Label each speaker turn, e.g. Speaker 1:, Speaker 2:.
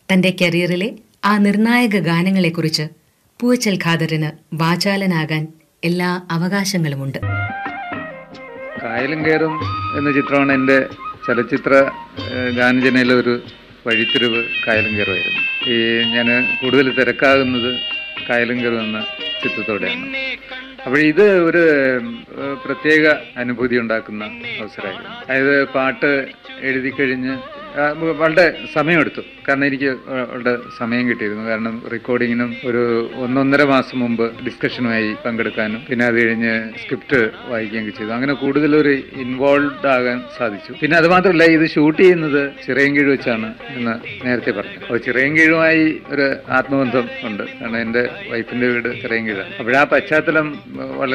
Speaker 1: തന്റെ കരിയറിലെ ആ നിർണായക ഗാനങ്ങളെക്കുറിച്ച് പൂവച്ചൽ ഖാദറിന് വാചാലനാകാൻ എല്ലാ അവകാശങ്ങളുമുണ്ട്
Speaker 2: കായലും കയറും എന്ന ചിത്രമാണ് എൻ്റെ ചലച്ചിത്ര ഏഹ്, ഗാനരചനയിലെ ഒരു വഴിത്തിരിവ് കായലും കയറുമായിരുന്നു ഈ ഞാൻ കൂടുതൽ തിരക്കാകുന്നത് കായലും കയറും എന്ന ചിത്രത്തോടെയാണ് അപ്പോൾ ഇത് ഒരു ഏഹ്, പ്രത്യേക അനുഭൂതി ഉണ്ടാക്കുന്ന അവസരമായിരുന്നു അതായത് പാട്ട് എഴുതി കഴിഞ്ഞ് ആ, വളരെ സമയമെടുത്തു കാരണം എനിക്ക് വളരെ സമയം കിട്ടിയിരുന്നു കാരണം റെക്കോർഡിങ്ങിനും ഒരു ഒന്നൊന്നര മാസം മുമ്പ് ഡിസ്കഷനുമായി പങ്കെടുക്കാനും പിന്നെ അത് കഴിഞ്ഞ് സ്ക്രിപ്റ്റ് വായിക്കുകയൊക്കെ ചെയ്തു അങ്ങനെ കൂടുതൽ ഒരു ഇൻവോൾവ് ആകാൻ സാധിച്ചു പിന്നെ അത് മാത്രമല്ല ഇത് ഷൂട്ട് ചെയ്യുന്നത് ചിറയൻകീഴ് വെച്ചാണ് എന്ന് നേരത്തെ പറഞ്ഞു അപ്പോൾ ചിറയൻകീഴുമായി ഒരു ആത്മബന്ധം ഉണ്ട് കാരണം എൻ്റെ വൈഫിൻ്റെ വീട് ചിറയൻകീഴാണ് അപ്പോൾ ആ പശ്ചാത്തലം വളരെ